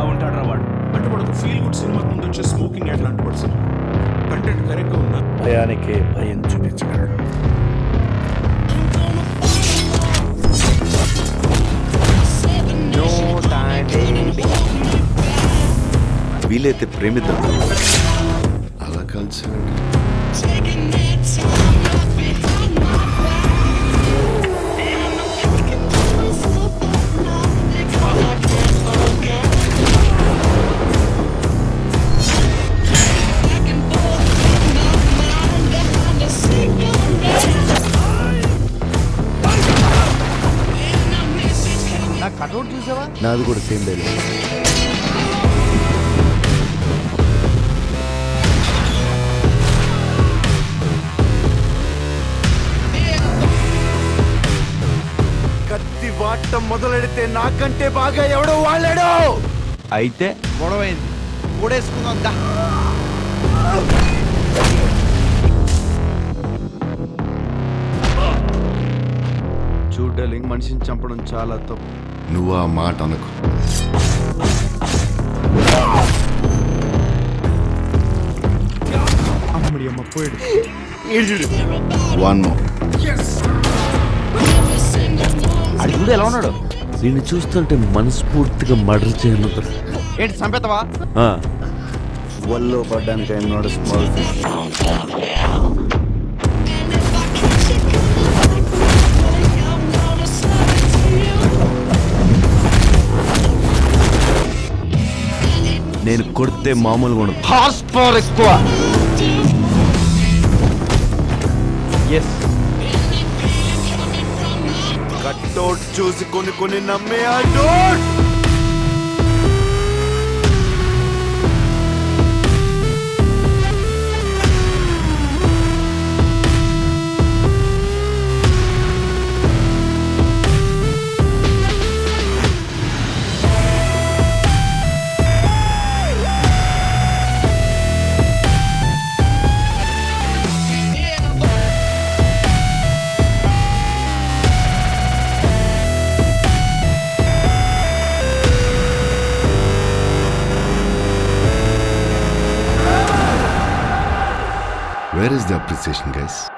ఉంటాడు వాడు అంటే వాడు ఒక ఫీల్ గుడ్ సినిమా ముందు వచ్చే స్మోకింగ్ యాడ్ లాంటి వాడు సినిమా కంటెంట్ కరెక్ట్గా ఉన్నా భయానికి భయం చూపించగలడు వీలైతే ప్రేమిద్దాం అలా కలిసాడు నా కటౌట్ చూసావా నాది కూడా సేమ్ డైలాగ్ కత్తి వాటం మొదలెడితే నాకంటే బాగా ఎవడో వాళ్ళాడు అయితే గొడవైంది కూడేసుకుందాం దా చూడలింగ్ మనిషిని చంపడం చాలా తప్పు నువ్వు ఆ మాట అనకు అమ్మడి అమ్మ పోయాడు వన్ మోర్ అది చూడు ఎలా ఉన్నాడు దీన్ని చూస్తుంటే మనస్ఫూర్తిగా మర్డర్ చేయనుంది ఏంటి చంపేతావా వల్లో పడ్డానికి ఐఎమ్ నాట్ స్మాల్ ఫిష్ నేను కొడితే మామూలుగా ఉండదు హార్స్ పవర్ ఎక్కువ ఎస్ కట్అవుట్ చూసి కొన్ని కొన్ని నమ్మే ఆ don't where is the appreciation guys